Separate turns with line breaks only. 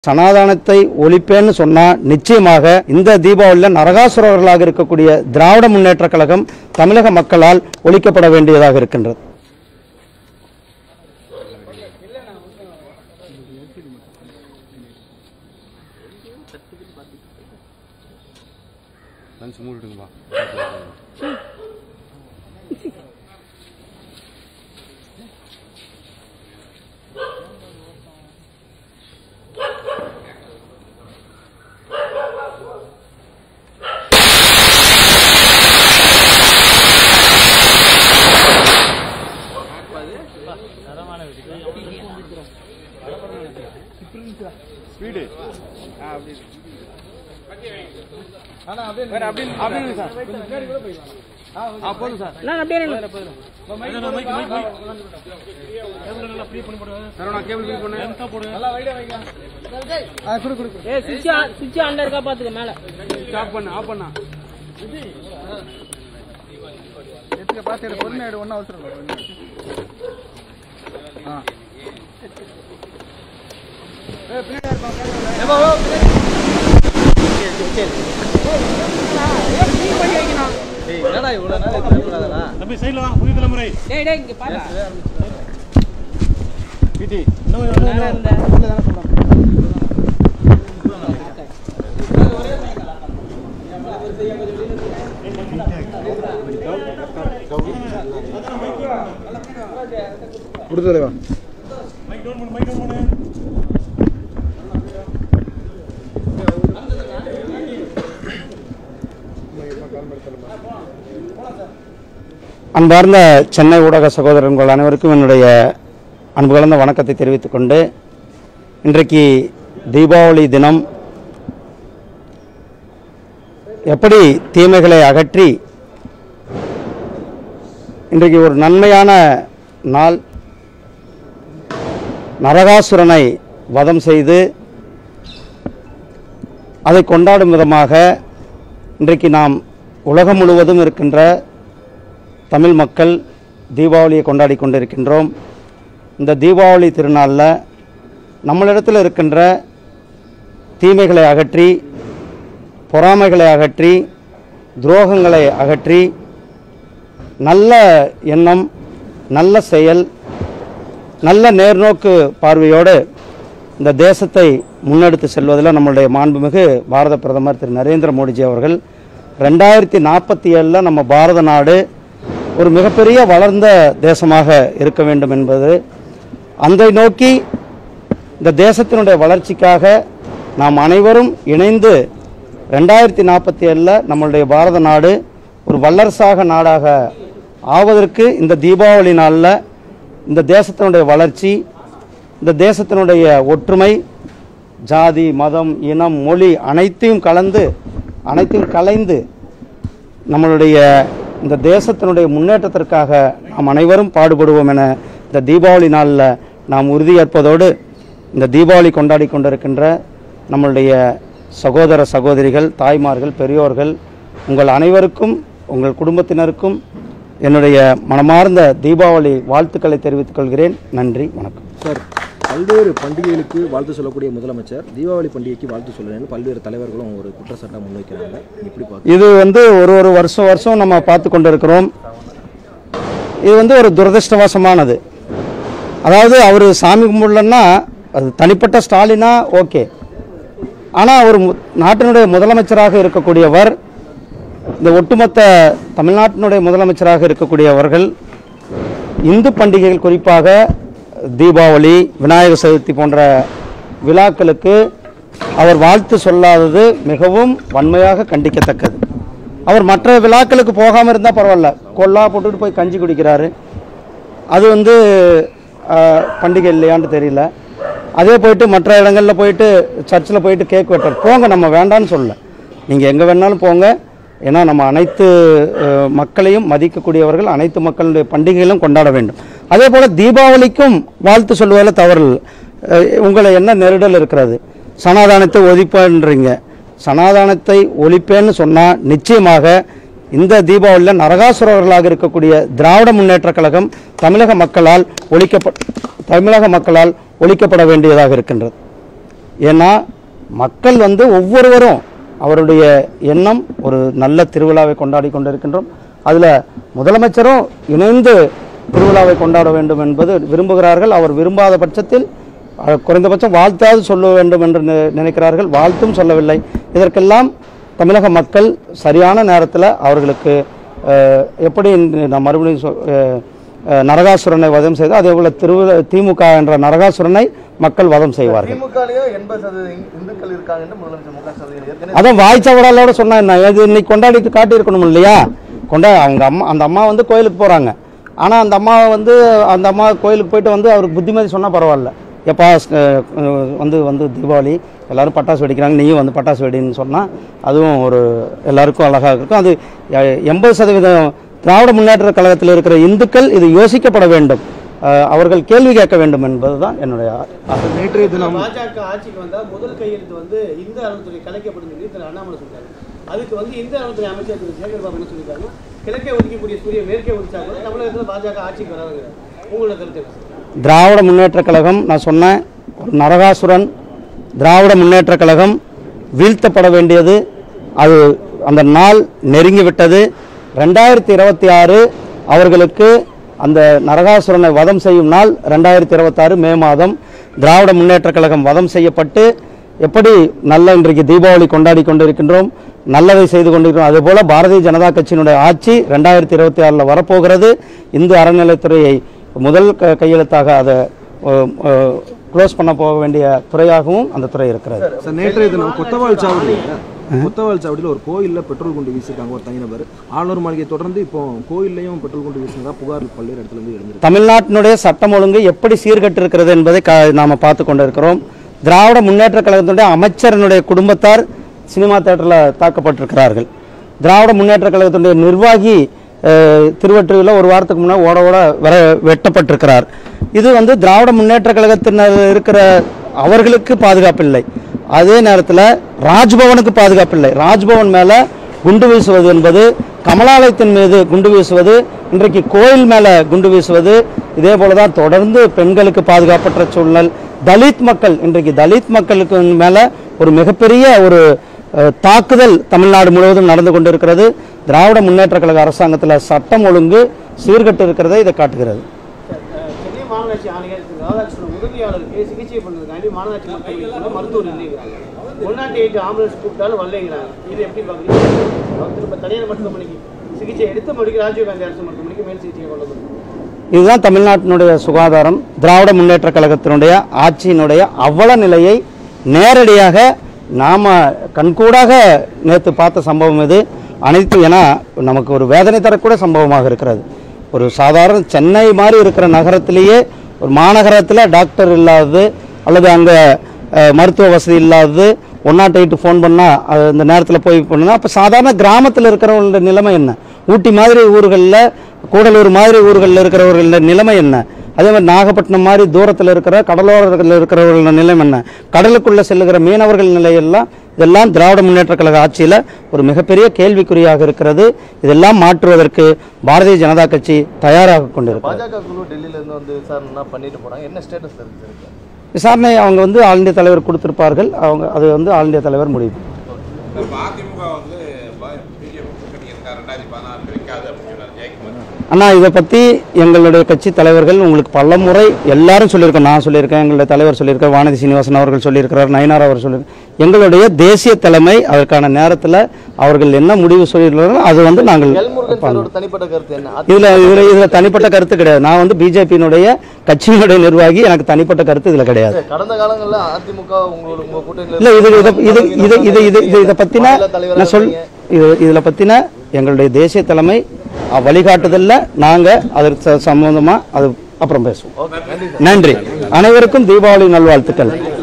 சனாதானத்தை ஒழிப்பேன்னு சொன்னா நிச்சயமாக இந்த தீபாவளியில் நரகாசுரர்களாக இருக்கக்கூடிய திராவிட முன்னேற்ற கழகம் தமிழக மக்களால் ஒழிக்கப்பட வேண்டியதாக இருக்கின்றது
லஞ்ச் மூடிடுங்கப்பா ஸ்பீடு
நான் அப்படியே நில்லு.
சரவணா கேபிள் ஃபில் பண்ணு
ஏய் சுவிட்ச் ஆன் சுவிட்ச் ஆன்ல இருக்கா பாத்துக்க மேல
ஸ்டாப் பண்ணு ஆஃப் பண்ணா
டேய் டேய் இங்க பாரு
பிடி
நேரா இருந்த
கொடுத்தலைவா
அன்பார்ந்த சென்னை ஊடக சகோதரர்கள் அனைவருக்கும் என்னுடைய அன்பு கலந்த வணக்கத்தை தெரிவித்துக் கொண்டு இன்றைக்கு தீபாவளி தினம் எப்படி தீமைகளை அகற்றி இன்றைக்கு ஒரு நன்மையான நாள் நரகாசுரனை வதம் செய்து அதை கொண்டாடும் விதமாக இன்றைக்கு நாம் உலகம் முழுவதும் இருக்கின்ற தமிழ் மக்கள் தீபாவளியை கொண்டாடி கொண்டிருக்கின்றோம் இந்த தீபாவளி திருநாளில் நம்மளிடத்தில் இருக்கின்ற தீமைகளை அகற்றி பொறாமைகளை அகற்றி துரோகங்களை அகற்றி நல்ல எண்ணம் நல்ல செயல் நல்ல நேர்நோக்கு பார்வையோடு இந்த தேசத்தை முன்னெடுத்து செல்வதில் நம்மளுடைய மாண்புமிகு பாரத பிரதமர் திரு நரேந்திர மோடிஜி அவர்கள் ரெண்டாயிரத்தி நாற்பத்தி ஏழில் நம்ம பாரத நாடு ஒரு மிகப்பெரிய வளர்ந்த தேசமாக இருக்க வேண்டும் என்பது அந்த நோக்கி இந்த தேசத்தினுடைய வளர்ச்சிக்காக நாம் அனைவரும் இணைந்து ரெண்டாயிரத்தி நாற்பத்தி ஏழில் நம்மளுடைய பாரத நாடு ஒரு வல்லரசாக நாடாக ஆவதற்கு இந்த தீபாவளி நாளில் இந்த தேசத்தினுடைய வளர்ச்சி இந்த தேசத்தினுடைய ஒற்றுமை ஜாதி மதம் இனம் மொழி அனைத்தையும் கலந்து அனைத்தையும் கலைந்து நம்மளுடைய இந்த தேசத்தினுடைய முன்னேற்றத்திற்காக நாம் அனைவரும் பாடுபடுவோம் என இந்த தீபாவளி நாளில் நாம் உறுதியேற்பதோடு இந்த தீபாவளி கொண்டாடி கொண்டிருக்கின்ற நம்மளுடைய சகோதர சகோதரிகள் தாய்மார்கள் பெரியோர்கள் உங்கள் அனைவருக்கும் உங்கள் குடும்பத்தினருக்கும் என்னுடைய மனமார்ந்த தீபாவளி வாழ்த்துக்களை தெரிவித்துக் கொள்கிறேன் நன்றி வணக்கம்
சார் பல்வேறு பண்டிகைகளுக்கு வாழ்த்து சொல்லக்கூடிய முதலமைச்சர் தீபாவளி பண்டிகைக்கு வாழ்த்து சொல்லணும்னு பல்வேறு தலைவர்களும் ஒரு குற்றச்சாட்டை முன்வைக்கிறாங்க எப்படி பார்க்க
இது வந்து ஒரு ஒரு வருஷம் வருஷம் நம்ம பார்த்து கொண்டிருக்கிறோம் இது வந்து ஒரு துரதிருஷ்டவசமானது அதாவது அவர் சாமி கும்பிடலன்னா அது தனிப்பட்ட ஸ்டாலினா ஓகே ஆனால் அவர் மு- நாட்டினுடைய முதலமைச்சராக இருக்கக்கூடியவர் இந்த ஒட்டுமொத்த தமிழ்நாட்டினுடைய முதலமைச்சராக இருக்கக்கூடியவர்கள் இந்து பண்டிகைகள் குறிப்பாக தீபாவளி விநாயகர் சதுர்த்தி போன்ற விழாக்களுக்கு அவர் வாழ்த்து சொல்லாதது மிகவும் வன்மையாக கண்டிக்கத்தக்கது அவர் மற்ற விழாக்களுக்கு போகாமல் இருந்தால் பரவாயில்ல கொல்லா போட்டுட்டு போய் கஞ்சி குடிக்கிறாரு அது வந்து ஆஹ், பண்டிகை இல்லையான்னு தெரியல அதே போயிட்டு மற்ற இடங்களில் போயிட்டு சர்ச்சில் போயிட்டு கேக் வெட்டார் போங்க நம்ம வேண்டான்னு சொல்லல நீங்கள் எங்கே வேணாலும் போங்க ஏன்னா நம்ம அனைத்து அஹ், மக்களையும் மதிக்கக்கூடியவர்கள் அனைத்து மக்களுடைய பண்டிகைகளும் கொண்டாட வேண்டும் அதே போல் தீபாவளிக்கும் வாழ்த்து சொல்வதில் தவறு இல்லை. அஹ், உங்களை என்ன நெருடல் இருக்கிறது சனாதானத்தை ஒழிப்பேன்றீங்க சனாதானத்தை ஒழிப்பேன்னு சொன்னால் நிச்சயமாக இந்த தீபாவளியில் நரகாசுரர்களாக இருக்கக்கூடிய திராவிட முன்னேற்ற கழகம் தமிழக மக்களால் ஒழிக்கப்ப தமிழக மக்களால் ஒழிக்கப்பட வேண்டியதாக இருக்கின்றது ஏன்னா மக்கள் வந்து ஒவ்வொருவரும் அவருடைய எண்ணம் ஒரு நல்ல திருவிழாவை கொண்டாடி கொண்டிருக்கின்றோம் அதில் முதலமைச்சரும் இணைந்து திருவிழாவை கொண்டாட வேண்டும் என்பது விரும்புகிறார்கள் அவர் விரும்பாத பட்சத்தில் அஹ், குறைந்தபட்சம் வாழ்த்தாவது சொல்ல வேண்டும் என்று நி- நினைக்கிறார்கள் வாழ்த்தும் சொல்லவில்லை இதற்கெல்லாம் தமிழக மக்கள் சரியான நேரத்தில் அவர்களுக்கு அஹ், எப்படி இன்று நான் மறுபடியும் சொ- அஹ், அஹ், நரகாசுரனை வதம் செய்து அதே போல திருவிழா திமுக என்ற நரகாசுரனை மக்கள் வதம் செய்வார்கள்
திமுகலயும் எண்பது சதவீதம் இந்துக்கள் இருக்காங்க என்று முதலமைச்சர் மு க ஸ்டாலின் ஏற்கனவே
அதான் வாய்ச்சவடாலோட சொன்னா என்ன இது இன்னைக்கு கொண்டாடிட்டு காட்டியிருக்கணும் இல்லையா கொண்டா அவங்க அம்மா அந்த அம்மா வந்து கோயிலுக்கு போறாங்க ஆனா அந்த அம்மா வந்து அந்த அம்மா கோயிலுக்கு போயிட்டு வந்து அவருக்கு புத்திமதி சொன்னா பரவாயில்ல எப்பா அஹ், அஹ், வந்து வந்து தீபாவளி எல்லாரும் பட்டாசு வெடிக்கிறாங்க நீயும் வந்து பட்டாசு வெடின்னு சொன்னா அதுவும் ஒரு எல்லாருக்கும் அழகாக இருக்கும் அது எண்பது சதவீதம் திராவிட முன்னேற்ற கழகத்தில் இருக்கிற இந்துக்கள் இது யோசிக்கப்பட வேண்டும் அஹ், அவர்கள் கேள்வி கேட்க வேண்டும் என்பதுதான் என்னுடைய ஆசை.
நேற்றைய தினம்
பாஜக ஆட்சிக்கு வந்தா முதல் கையெழுத்து வந்து இந்து அறநிலைத்துறை கலைக்கப்படும் சொல்லி திரு அண்ணாமலை சொல்றாரு அதுக்கு வந்து இந்து அறநிலைத்துறை அமைச்சர் திரு சேகர் பாபு என்ன சொல்லியிருக்காங்க கிழக்கே ஒதுக்கக்கூடிய சூரிய மேற்கே ஒதுச்சா கூட தமிழகத்தில் பாஜக ஆட்சிக்கு வராதுங்கிறார் உங்களோட கருத்து என்ன?
திராவிட முன்னேற்றக் கழகம் நான் சொன்னேன் ஒரு நரகாசுரன் திராவிட முன்னேற்றக் கழகம் வீழ்த்தப்பட வேண்டியது அது அந்த நாள் நெருங்கி விட்டது ரெண்டாயிரத்தி இருபத்தி ஆறு அவர்களுக்கு அந்த நரகாசுரனை வதம் செய்யும் நாள் ரெண்டாயிரத்தி இருபத்தாறு மே மாதம் திராவிட முன்னேற்றக் கழகம் வதம் செய்யப்பட்டு எப்படி நல்ல இன்றைக்கு தீபாவளி கொண்டாடி கொண்டிருக்கின்றோம் நல்லதை செய்து கொண்டிருக்கிறோம் அதுபோல பாரதிய ஜனதா கட்சியினுடைய ஆட்சி ரெண்டாயிரத்தி இருபத்தி ஆறில் வரப்போகிறது இந்து அறநிலைத்துறையை முதல் க- கையெழுத்தாக அதை க்ளோஸ் பண்ண போக வேண்டிய துறையாகவும் அந்த துறை இருக்கிறது
சார் நேற்றைய தினம் கொத்தவால் சாவடியில் கொத்தவால் சாவடியில் ஒரு கோயிலில் பெட்ரோல் குண்டு வீசிருக்காங்க ஒரு தனிநபர் ஆளுநர் மாளிகையை தொடர்ந்து இப்போ கோயில்லையும் பெட்ரோல் குண்டு வீசினதா புகார் பல்வேறு இடத்துல இருந்து எழுந்திருக்கு
தமிழ்நாட்டினுடைய சட்டம் ஒழுங்கு எப்படி சீர்கட்டு இருக்கிறது என்பதை க நாம பார்த்து கொண்டிருக்கிறோம் திராவிட முன்னேற்ற கழகத்தினுடைய அமைச்சரனுடைய குடும்பத்தார் சினிமா தேட்டரில் தாக்கப்பட்டிருக்கிறார்கள் திராவிட முன்னேற்ற கழகத்தினுடைய நிர்வாகி அஹ், திருவொற்றியூரில் ஒரு வாரத்துக்கு முன்னாடி ஓட ஓட வர வெட்டப்பட்டிருக்கிறார் இது வந்து திராவிட முன்னேற்ற கழகத்தினர் இருக்கிற அவர்களுக்கு பாதுகாப்பு இல்லை அதே நேரத்தில் ராஜ்பவனுக்கு பாதுகாப்பு இல்லை ராஜ்பவன் மேல குண்டு வீசுவது என்பது கமலாலயத்தின் மீது குண்டு வீசுவது இன்றைக்கு கோயில் மேல குண்டு வீசுவது இதே போலதான் தொடர்ந்து பெண்களுக்கு பாதுகாப்பற்ற சூழல் தலித் மக்கள் இன்றைக்கு தலித் மக்களுக்கு மேல ஒரு மிகப்பெரிய ஒரு அஹ், தாக்குதல் தமிழ்நாடு முழுவதும் நடந்து கொண்டிருக்கிறது திராவிட முன்னேற்ற கழக அரசாங்கத்தில் சட்டம் ஒழுங்கு சீர்கட்டு இருக்கிறதை இதை காட்டுகிறது
அஹ் சென்னை மாநகராட்சி ஆணையர் திரு ராதாகிருஷ்ணன் உதவியாளருக்கு சிகிச்சை பண்ணுறதுக்காண்டி மாநகராட்சி மருத்துவமனைக்கு மருத்துவர் இல்லைங்கிறாங்க ஒன் நாட் எயிட் ஆம்புலன்ஸ் கூப்பிட்டாலும் வரலைங்கிறாங்க இது எப்படி பார்க்குறீங்க அவர் திரும்ப தனியார் மருத்துவமனைக்கு சிகிச்சை எடுத்து மறுபடியும் ராஜீவ்காந்தி அரசு மருத்துவமனைக்கு மேல் சிகிச்சை கொண்டு வந்திருக்காங்க
இதுதான் தமிழ்நாட்டினுடைய சுகாதாரம் திராவிட முன்னேற்ற கழகத்தினுடைய ஆட்சியினுடைய அவல நிலையை நேரடியாக நாம கண்கூடாக நேற்று பார்த்த சம்பவம் இது அனைத்து ஏன்னா நமக்கு ஒரு வேதனை தரக்கூட சம்பவமாக இருக்கிறது ஒரு சாதாரண சென்னை மாதிரி இருக்கிற நகரத்திலேயே ஒரு மாநகரத்தில் டாக்டர் இல்லாதது அல்லது அங்கே மருத்துவ வசதி இல்லாதது ஒன் நாட் எயிட் ஃபோன் பண்ணால் அந்த நேரத்தில் போய் பண்ணுனா அப்போ சாதாரண கிராமத்தில் இருக்கிறவங்களோட நிலைமை என்ன ஊட்டி மாதிரி ஊர்களில் கூடலூர் மாதிரி ஊர்களில் இருக்கிறவர்களோட நிலைமை என்ன அதே மாதிரி நாகப்பட்டினம் மாதிரி தூரத்தில் இருக்கிற கடலோரத்தில் இருக்கிறவர்களோட நிலைமை என்ன கடலுக்குள்ளே செல்லுகிற மீனவர்கள் நிலையெல்லாம் இதெல்லாம் திராவிட முன்னேற்ற கழக ஆட்சியில் ஒரு மிகப்பெரிய கேள்விக்குறியாக இருக்கிறது இதெல்லாம் மாற்றுவதற்கு பாரதிய ஜனதா கட்சி தயாராக கொண்டிருக்கிறது
பாஜக குழு டெல்லியில இருந்து வந்து விசாரணை பண்ணிட்டு போனாங்க என்ன ஸ்டேட்டஸ் இருக்கு
விசாரணை அவங்க வந்து ஆல் இந்தியா தலைவர் கொடுத்திருப்பார்கள் அவங்க அது வந்து ஆல் இந்தியா தலைவர் முடிவு
இப்ப அதிமுக வந்து பிஜேபி கூட்டணி இருக்கா ரெண்டாயிரத்தி பதினாறு வைக்காது அப்படின்னு சொன்னார் ஜெயக்குமார்
அண்ணா இதை பற்றி எங்களுடைய கட்சி தலைவர்கள் உங்களுக்கு பல முறை எல்லாரும் சொல்லியிருக்கோம் நான் சொல்லியிருக்கேன் எங்களுடைய தலைவர் சொல்லியிருக்கார் வானதி சீனிவாசன் அவர்கள் சொல்லியிருக்கிறார் நயனார் அவர் சொல்லியிருக்கார் எங்களுடைய தேசிய தலைமை அதற்கான நேரத்தில் அவர்கள் என்ன முடிவு சொல்லியிருக்கிறார்களோ அது வந்து நாங்கள்
எல்முருகன் சாரோட தனிப்பட்ட கருத்து என்ன
இதுல இதுல இதுல தனிப்பட்ட கருத்து கிடையாது நான் வந்து பிஜேபியினுடைய கட்சியினுடைய நிர்வாகி எனக்கு தனிப்பட்ட கருத்து இதுல கிடையாது
சரி, கடந்த காலங்கள்ல அதிமுக உங்களோட உங்க கூட்டணியில
இல்ல இது இது இது இது இது இது இது இதை பத்தின
மாநில தலைவரா
நான் சொல்
இருக்கீங்க.
இது இதுல பத்தின எங்களுடைய தேசிய தலைமை அஹ், வழிகாட்டுதல்ல நாங்க அதற்கு ச- சம்பந்தமா அது அப்புறம் பேசுவோம்
ஓகே நன்றி சார்
நன்றி அனைவருக்கும் தீபாவளி நல்வாழ்த்துக்கள்